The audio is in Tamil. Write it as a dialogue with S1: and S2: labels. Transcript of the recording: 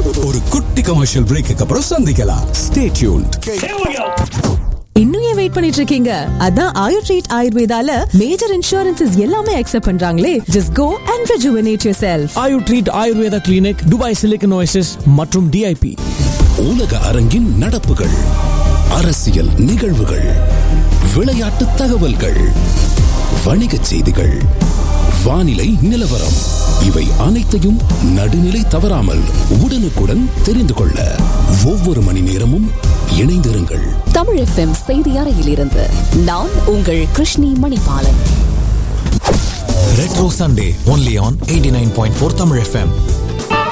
S1: ஒரு குட்டி கமர்ஷியல் பிரேக்கு அப்புறம் சந்திக்கலாம் ஸ்டே டியூன்ட்
S2: இன்னும் ஏன் வெயிட் பண்ணிட்டு இருக்கீங்க அதான் ஆயுர் ட்ரீட் ஆயுர்வேதால மேஜர் இன்சூரன்சஸ் எல்லாமே அக்செப்ட் பண்றாங்களே just go and rejuvenate yourself
S3: Ayur Treat Ayurveda clinic Dubai Silicon Oasis மற்றும் டிஐபி
S1: உலக அரங்கின் நடப்புகள் அரசியல் நிகழ்வுகள் விளையாட்டு தகவல்கள் வணிகச் செய்திகள் வானிலை நிலவரம் இவை அனைத்தையும் நடுநிலை தவறாமல் உடனுக்குடன் தெரிந்து கொள்ள ஒவ்வொரு மணி நேரமும் இணைந்திருங்கள்
S4: தமிழ் எஃப்எம் செய்தி அறையிலிருந்து நான் உங்கள் Krishni Manibalan
S5: Retro Sunday only on 89.4 Tamil FM.